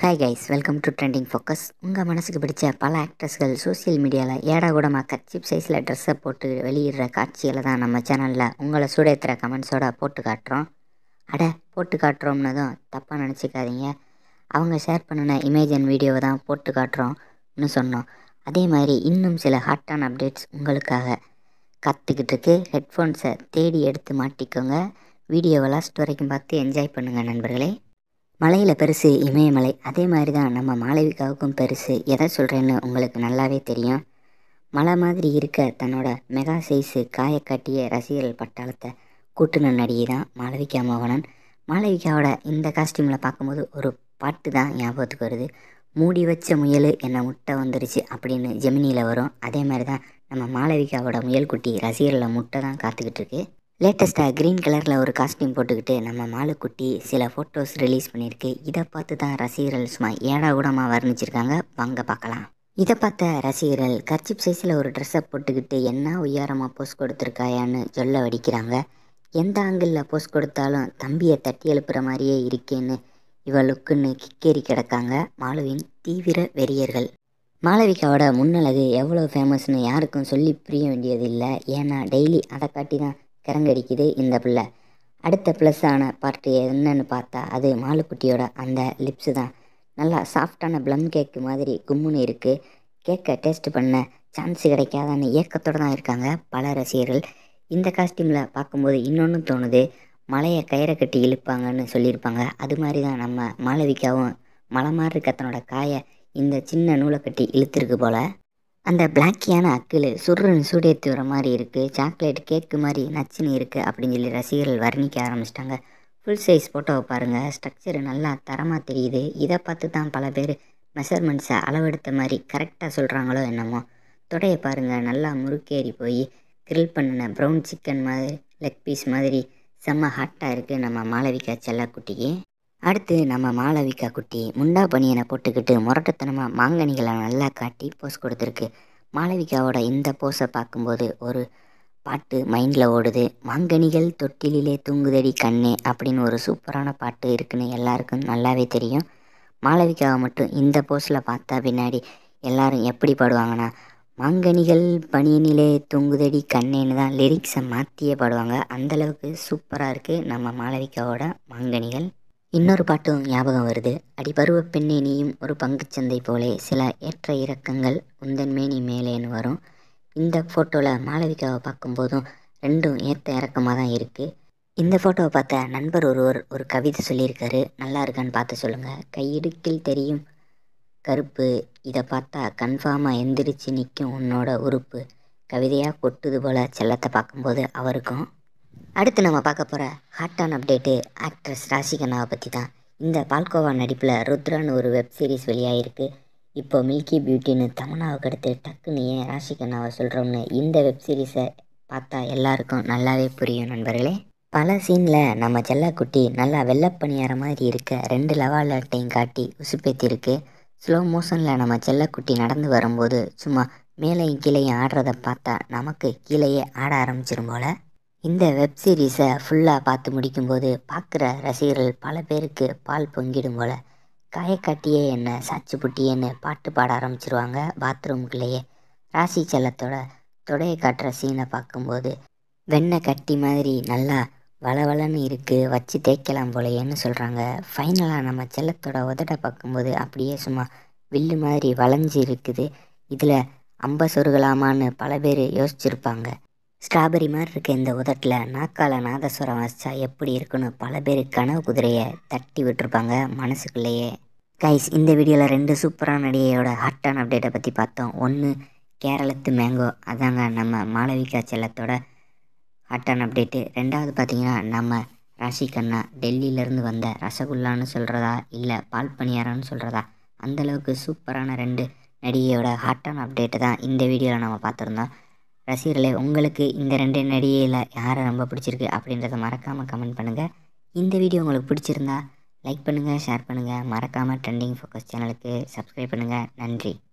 hi guys welcome to trending focus உங்கள் மனசுக்கு பிடிச்ச பல ஆக்ட்ரஸ்கள் சோஷியல் மீடியாவில் ஏடா கூடமாக கச்சிப் சைஸில் ட்ரெஸ்ஸை போட்டு வெளியிடுற காட்சிகளை தான் நம்ம சேனலில் உங்களை சூடேத்துற கமெண்ட்ஸோட போட்டு காட்டுறோம் அட போட்டு காட்டுறோம்னதும் தப்பாக நினச்சிக்காதீங்க அவங்க ஷேர் பண்ணின இமேஜ் அண்ட் வீடியோவை தான் போட்டு காட்டுறோம்னு சொன்னோம் அதே மாதிரி இன்னும் சில ஹாட்டான அப்டேட்ஸ் உங்களுக்காக காத்துக்கிட்டு இருக்கு ஹெட்ஃபோன்ஸை தேடி எடுத்து மாட்டிக்கோங்க வீடியோவை லாஸ்ட் வரைக்கும் பார்த்து என்ஜாய் பண்ணுங்கள் நண்பர்களே மலையில் பெருசு இமயமலை அதே மாதிரி தான் நம்ம மாளவிகாவுக்கும் பெருசு எதை சொல்கிறேன்னு உங்களுக்கு நல்லாவே தெரியும் மலை மாதிரி இருக்க தன்னோட மெகா சைஸு காய காட்டிய ரசிகர்கள் பட்டாளத்தை கூட்டுன நடிகை தான் மாளவிகா மோகனன் மாளவிகாவோட இந்த காஸ்டியூமில் பார்க்கும்போது ஒரு பாட்டு தான் ஞாபகத்துக்கு வருது மூடி வச்ச முயல் என்னை முட்டை வந்துருச்சு அப்படின்னு ஜெமினியில் வரும் அதே மாதிரி தான் நம்ம மாளவிகாவோட முயல் குட்டி ரசிகர்களை முட்டை தான் காத்துக்கிட்டு இருக்கு லேட்டஸ்ட்டாக க்ரீன் கலரில் ஒரு காஸ்டியூம் போட்டுக்கிட்டு நம்ம மாலுக்குட்டி சில ஃபோட்டோஸ் ரிலீஸ் பண்ணியிருக்கு இதை பார்த்து தான் ரசிகர்கள் சும்மா ஏடா கூடமாக வர்ணிச்சிருக்காங்க வாங்க பார்க்கலாம் இதை பார்த்த ரசிகர்கள் கர்ச்சிப் சைஸில் ஒரு ட்ரெஸ்ஸை போட்டுக்கிட்டு என்ன உயரமாக போஸ் கொடுத்துருக்காயான்னு சொல்ல வடிக்கிறாங்க எந்த ஆங்கிளில் போஸ் கொடுத்தாலும் தம்பியை தட்டி எழுப்புற மாதிரியே இருக்கேன்னு இவளுக்குன்னு கிக்கேறி கிடக்காங்க மாலுவின் தீவிர வெறியர்கள் மாளவிகாவோட முன்னழகு எவ்வளோ ஃபேமஸ்னு யாருக்கும் சொல்லி புரிய வேண்டியதில்லை ஏன்னா டெய்லி அதை காட்டி தான் கிறங்கடிக்குது இந்த பிள்ளை அடுத்த ப்ளஸ்ஸான பார்ட்டு என்னன்னு பார்த்தா அது மாலுக்குட்டியோட அந்த லிப்ஸு தான் நல்லா சாஃப்டான ப்ளம் கேக்கு மாதிரி கும்முன்னு இருக்குது கேக்கை டேஸ்ட் பண்ண சான்ஸ் கிடைக்காதான்னு ஏக்கத்தோடு தான் இருக்காங்க பல ரசிகர்கள் இந்த காஸ்டியூமில் பார்க்கும்போது இன்னொன்று தோணுது மலையை கயிறை கட்டி இழுப்பாங்கன்னு சொல்லியிருப்பாங்க அது மாதிரி தான் நம்ம மாளவிகாவும் மலை மாதிரி இருக்க தன்னோட காயை இந்த சின்ன நூலை கட்டி இழுத்துருக்கு போல் அந்த பிளாக்கியான அக்கில் சுருன்னு சூடேற்றி வர மாதிரி இருக்குது சாக்லேட் கேக்கு மாதிரி நச்சுன்னு இருக்குது அப்படின்னு சொல்லி ரசிகர்கள் வர்ணிக்க ஆரம்பிச்சிட்டாங்க ஃபுல் சைஸ் ஃபோட்டோவை பாருங்கள் ஸ்ட்ரக்சர் நல்லா தரமாக தெரியுது இதை பார்த்து தான் பல பேர் மெஷர்மெண்ட்ஸை அளவெடுத்த மாதிரி கரெக்டாக சொல்கிறாங்களோ என்னமோ தொடையை பாருங்கள் நல்லா முறுக்கேறி போய் கிரில் பண்ணின ப்ரௌன் சிக்கன் மாதிரி லெக் பீஸ் மாதிரி செம்ம ஹாட்டாக இருக்குது நம்ம மாளவிகா செல்லக்குட்டிக்கு அடுத்து நம்ம மாளவிகா குட்டி முண்டா பனியனை போட்டுக்கிட்டு முரட்டத்தனமாக மாங்கனிகளை நல்லா காட்டி போஸ் கொடுத்துருக்கு மாளவிகாவோட இந்த போஸை பார்க்கும்போது ஒரு பாட்டு மைண்டில் ஓடுது மாங்கனிகள் தொட்டிலே தூங்குதடி கண்ணே அப்படின்னு ஒரு சூப்பரான பாட்டு இருக்குன்னு எல்லாருக்கும் நல்லாவே தெரியும் மாளவிகாவை மட்டும் இந்த போஸில் பார்த்தா பின்னாடி எல்லாரும் எப்படி பாடுவாங்கன்னா மாங்கனிகள் பனியனிலே தூங்குதடி கண்ணேன்னு தான் லிரிக்ஸை மாற்றியே பாடுவாங்க அந்தளவுக்கு சூப்பராக இருக்குது நம்ம மாளவிகாவோட மாங்கனிகள் இன்னொரு பாட்டும் ஞாபகம் வருது அடிபருவ பெண்ணே நீயும் ஒரு பங்குச்சந்தை போலே சில ஏற்ற இறக்கங்கள் உந்தன் மேனி மேலேன்னு வரும் இந்த ஃபோட்டோவில் மாளவிகாவை பார்க்கும்போதும் ரெண்டும் ஏற்ற இறக்கமாக தான் இருக்குது இந்த ஃபோட்டோவை பார்த்த நண்பர் ஒருவர் ஒரு கவிதை சொல்லியிருக்காரு நல்லா இருக்கான்னு பார்த்து சொல்லுங்கள் கையிடுக்கில் தெரியும் கருப்பு இதை பார்த்தா கன்ஃபார்மாக எந்திரிச்சு நிற்கும் உன்னோட உறுப்பு கவிதையாக கொட்டுது போல் செல்லத்தை பார்க்கும்போது அவருக்கும் அடுத்து நம்ம பார்க்க போகிற ஹாட்டான அப்டேட்டு ஆக்ட்ரஸ் ராசிகண்ணாவை பற்றி தான் இந்த பால்கோவா நடிப்பில் ருத்ரான்னு ஒரு வெப் சீரிஸ் வெளியாகிருக்கு இப்போ மில்கி பியூட்டின்னு தமனாவுக்கு அடுத்து டக்குன்னு ஏன் ராசிகண்ணாவை சொல்கிறோம்னு இந்த வெப் சீரிஸை பார்த்தா எல்லாருக்கும் நல்லாவே புரியும் நண்பர்களே பல சீனில் நம்ம செல்லக்குட்டி நல்லா வெள்ளப்பணியார மாதிரி இருக்க ரெண்டு லவாலட்டையும் காட்டி உசுப்பேத்திருக்கு ஸ்லோ மோஷனில் நம்ம செல்லக்குட்டி நடந்து வரும்போது சும்மா மேலையும் கீழேயும் ஆடுறத பார்த்தா நமக்கு கீழேயே ஆட ஆரம்பிச்சிரும் போல் இந்த வெப் சீரிஸை ஃபுல்லாக பார்த்து முடிக்கும்போது பார்க்குற ரசிகர்கள் பல பேருக்கு பால் பொங்கிடும் போல் காயக்காட்டியே என்ன சாச்சு புட்டியேன்னு பாட்டு பாட ஆரம்பிச்சிருவாங்க பாத்ரூம்குள்ளேயே ராசி செல்லத்தோட தொடையை காட்டுற சீனை பார்க்கும்போது வெண்ணெய் கட்டி மாதிரி நல்லா வளவளன்னு இருக்குது வச்சு தேய்க்கலாம் போலையேன்னு சொல்கிறாங்க ஃபைனலாக நம்ம செல்லத்தோட உதட்டை பார்க்கும்போது அப்படியே சும்மா வில்லு மாதிரி வளைஞ்சு இருக்குது இதில் அம்ப சொருகலாமான்னு பல பேர் யோசிச்சிருப்பாங்க ஸ்ட்ராபெரி மாதிரி இருக்க இந்த உதட்டில் நாக்கால நாதஸ்வரம் வச்சா எப்படி இருக்குன்னு பல பேர் கனவு குதிரையை தட்டி விட்டுருப்பாங்க மனசுக்குள்ளேயே கைஸ் இந்த வீடியோவில் ரெண்டு சூப்பரான நடிகையோட ஹாட்டான அப்டேட்டை பற்றி பார்த்தோம் ஒன்று கேரளத்து மேங்கோ அதாங்க நம்ம மாளவிகா செல்லத்தோட ஹாட்டான அப்டேட்டு ரெண்டாவது பார்த்தீங்கன்னா நம்ம ராஷி கண்ணா டெல்லியிலேருந்து வந்த ரசகுல்லான்னு சொல்கிறதா இல்லை பால் பணியாரம்னு சொல்கிறதா அந்தளவுக்கு சூப்பரான ரெண்டு நடிகையோட ஹாட்டான அப்டேட்டு தான் இந்த வீடியோவில் நம்ம பார்த்துருந்தோம் ரசிகர்களே உங்களுக்கு இந்த ரெண்டு நடிகையில் யாரை ரொம்ப பிடிச்சிருக்கு அப்படின்றத மறக்காமல் கமெண்ட் பண்ணுங்கள் இந்த வீடியோ உங்களுக்கு பிடிச்சிருந்தா லைக் பண்ணுங்கள் ஷேர் பண்ணுங்கள் மறக்காமல் ட்ரெண்டிங் ஃபோக்கஸ் சேனலுக்கு சப்ஸ்கிரைப் பண்ணுங்கள் நன்றி